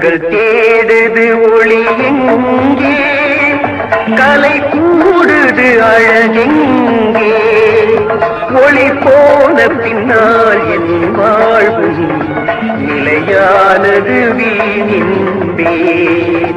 கண்கள் தேடுது ஒளி எங்கே கலை கூடுது அழகெங்கே ஒளி போன பின்னால் என் வாழ்வும் நிலையானது வீணின்பேன்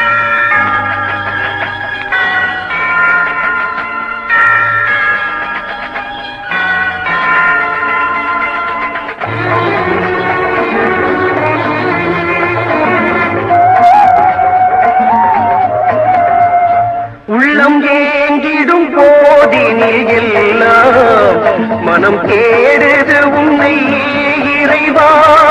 உள்ளம் ஏங்கிடும் போதினில் எல்லாம் மனம் தேடுது உன்னை இறைவா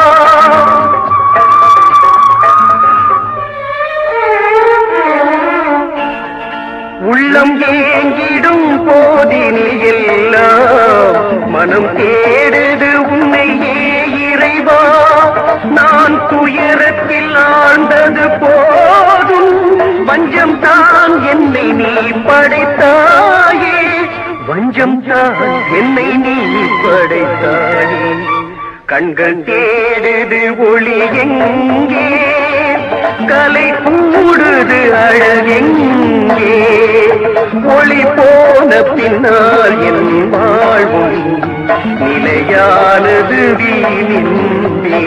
உள்ளம் ஏங்கிடும் போதினில் எல்லாம் மனம் தேடுது உன்னை இறைவா நான் துயரத்தில் ஆழ்ந்தது போதும் வஞ்சம் தான் என்னை நீ படைத்தாயே வஞ்சம் தான் என்னை நீ படைத்தாயே கண்கள் தேடுது ஒளி எங்கே கலை கூடுது அழகெங்கே ஒளி போன பின்னால் என் வாழ்வும் நிலையானது வீணின்பே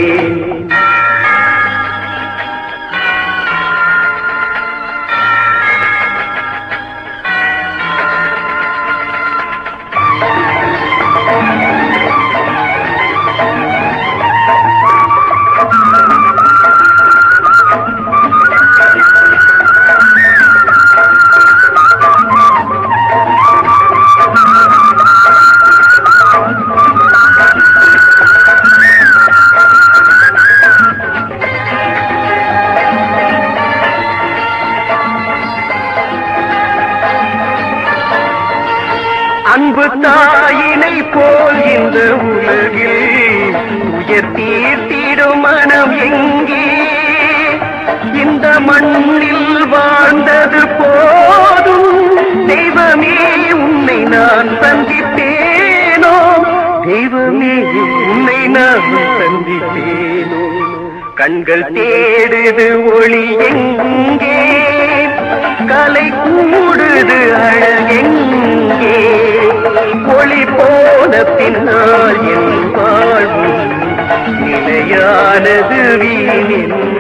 அன்பு தாயினை போல் இந்த உலகில் உயர் தீர்த்திடும் மனம் எங்கே இந்த மண்ணில் வாழ்ந்தது போதும் தெய்வமே உன்னை நான் சந்தித்தேனோ தெய்வமே உன்னை நான் சந்தித்தேனோ கண்கள் தேடுது ஒளி எங்கே கலை கூடுது அழகெங்கே ஒளி போன பின்னால் என் வாழ்வு நிலையானது வீணின்